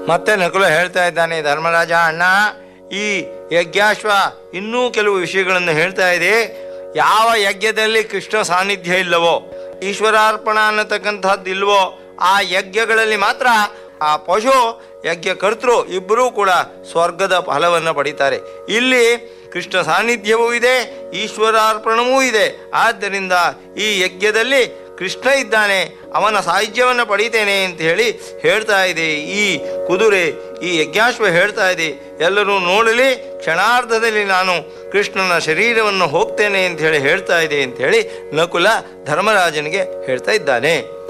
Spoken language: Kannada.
ಮತ್ತೆ ನಕುಲ ಹೇಳ್ತಾ ಇದ್ದಾನೆ ಧರ್ಮರಾಜ ಅಣ್ಣ ಈ ಯಜ್ಞಾಶ್ವ ಇನ್ನೂ ಕೆಲವು ವಿಷಯಗಳನ್ನು ಹೇಳ್ತಾ ಇದೆ ಯಾವ ಯಜ್ಞದಲ್ಲಿ ಕೃಷ್ಣ ಸಾನ್ನಿಧ್ಯ ಇಲ್ಲವೋ ಈಶ್ವರಾರ್ಪಣ ಅನ್ನತಕ್ಕಂಥದ್ದು ಇಲ್ವೋ ಆ ಯಜ್ಞಗಳಲ್ಲಿ ಮಾತ್ರ ಆ ಪಶು ಯಜ್ಞ ಕರ್ತೃ ಇಬ್ಬರೂ ಕೂಡ ಸ್ವರ್ಗದ ಫಲವನ್ನು ಪಡಿತಾರೆ ಇಲ್ಲಿ ಕೃಷ್ಣ ಸಾನ್ನಿಧ್ಯವೂ ಇದೆ ಈಶ್ವರಾರ್ಪಣವೂ ಇದೆ ಆದ್ದರಿಂದ ಈ ಯಜ್ಞದಲ್ಲಿ ಕೃಷ್ಣ ಇದ್ದಾನೆ ಅವನ ಸಾಹಿತ್ಯವನ್ನು ಪಡಿತೇನೆ ಅಂತ ಹೇಳಿ ಹೇಳ್ತಾ ಇದೆ ಈ ಕುದುರೆ ಈ ಯಜ್ಞಾಶ್ವ ಹೇಳ್ತಾ ಇದೆ ಎಲ್ಲರೂ ನೋಡಲಿ ಕ್ಷಣಾರ್ಧದಲ್ಲಿ ನಾನು ಕೃಷ್ಣನ ಶರೀರವನ್ನು ಹೋಗ್ತೇನೆ ಅಂತ ಹೇಳಿ ಹೇಳ್ತಾ ಇದೆ ಅಂತ ಹೇಳಿ ನಕುಲ ಧರ್ಮರಾಜನಿಗೆ ಹೇಳ್ತಾ ಇದ್ದಾನೆ